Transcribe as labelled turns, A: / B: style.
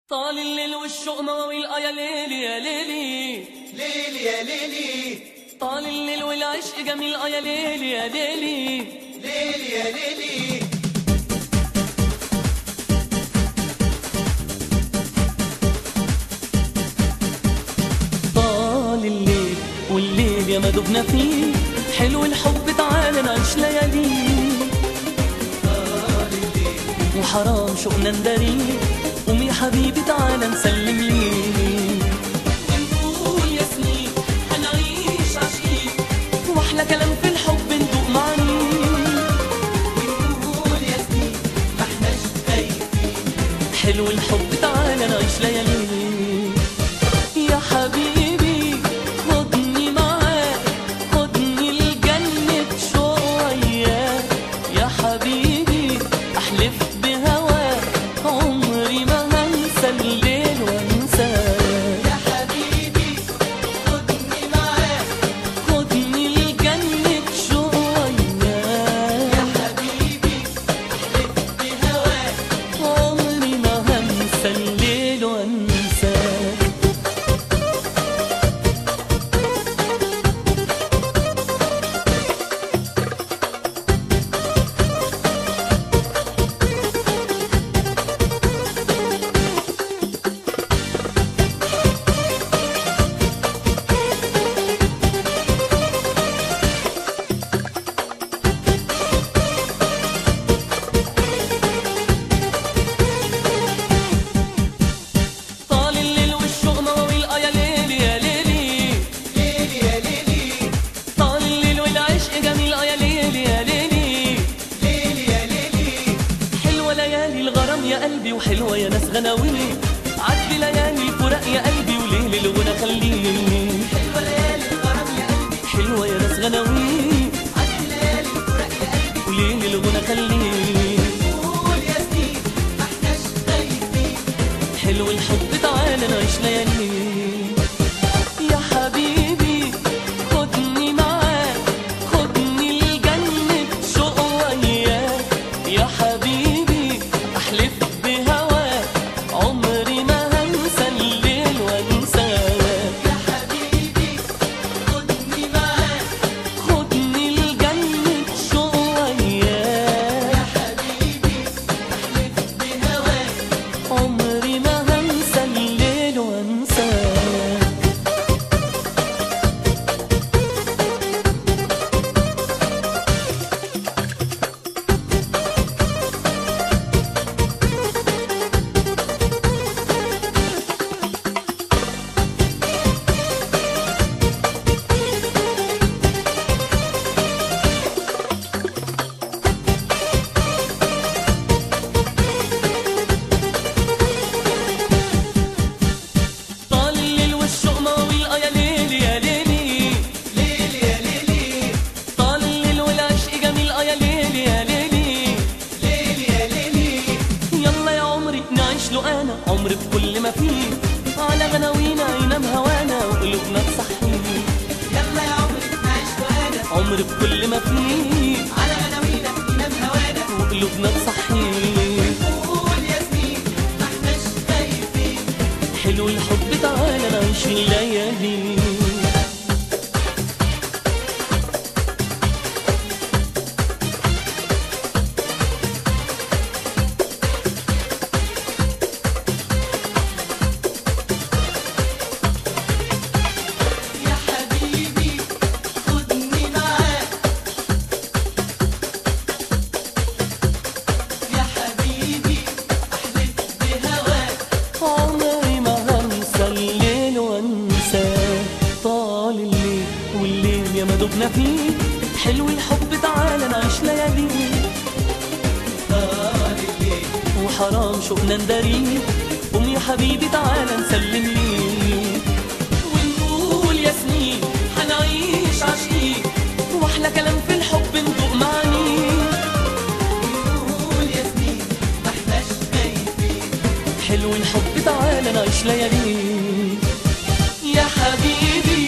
A: طال الليل والشوق مواويل آه يا ليلي يا ليلي
B: ليلي يا ليلي
A: طال الليل والعشق جميل آه يا ليلي يا ليلي
B: ليلي يا ليلي
A: طال الليل والليل يا ما دبنا فيه حلو الحب تعالى نعيش لياليه وحرام شوقنا نداريه قوم يا حبيبي تعالى نسلم ليه ونقول يا سنين هنعيش عشقين واحلى كلام في الحب ندوق معانيه
B: ونقول يا سنين ما احناش خايفين
A: حلو الحب تعالى نعيش لياليه يا حبيبي خدني معاك خدني لجنة شوية يا حبيبي أحلف بهواك عمري ما هنسى الليل وانساك
B: يا حبيبي خدني معاك
A: خدني لجنة شوية
B: يا حبيبي احلف بهواك
A: عمري ما هنسى الليل وانساك طال الليل والشوق مواويل اه يا ليلي يا ليلي
B: ليلي يا ليلي
A: طال الليل والعشق جميل اه يا ليلي يا ليلي
B: ليلي يا ليلي
A: حلوة ليالي الغرام يا قلبي وحلوة يا ناس غناوي عدي ليالي الفراق يا قلبي وليل الغنى خليه
B: حلوة ليالي الغرام يا قلبي
A: حلوة يا ناس غناوي
B: عدي ليالي الفراق يا قلبي
A: وليل الغنى خليه
B: قول يا سنين ما احناش خايفين
A: حلو الحب تعالى نعيش ليالي يا حبيبي خدني معاك خدني لجنة شوق وياك يا حبيبي أحلف بهواك عمري ما هنسى الليل وانساك
B: يا حبيبي خدني معاك
A: خدني لجنة شوق وياك
B: يا حبيبي احلف بهواك
A: عمري ما هنسى الليل وانساك طال الليل والشوق مواويل اه يا ليلي يا ليلي
B: ليلي يا ليلي
A: طال الليل والعشق جميل اه يا ليلي يا ليلي
B: ليلي يا ليلي
A: يلا يا عمري نعيش له انا عمري بكل ما فيه على غناوينا ينام هوانا وقلوبنا تصحيه
B: يلا يا عمري عايش وانا
A: عمري بكل ما فيه
B: على غناوينا ينام هوانا
A: وقلوبنا تصحيه
B: قول يا سنين ما احناش خايفين
A: حلو الحب تعالى نعيش الليالي
B: يا حبيبي خدني معاك يا حبيبي احلف بهواك
A: عمري ما هنسى الليل وانساه طال الليل والليل يا ما دبنا فيه حلو الحب تعالى نعيش ليالي
B: طال الليل
A: وحرام شوقنا نداريه قوم يا حبيبي تعالى نسلم ليه ونقول يا سنين هنعيش عشقين واحلى كلام في الحب ندوق معانيه
B: قول يا سنين ما احناش خايفين
A: حلو الحب تعالى نعيش ليالي يا حبيبي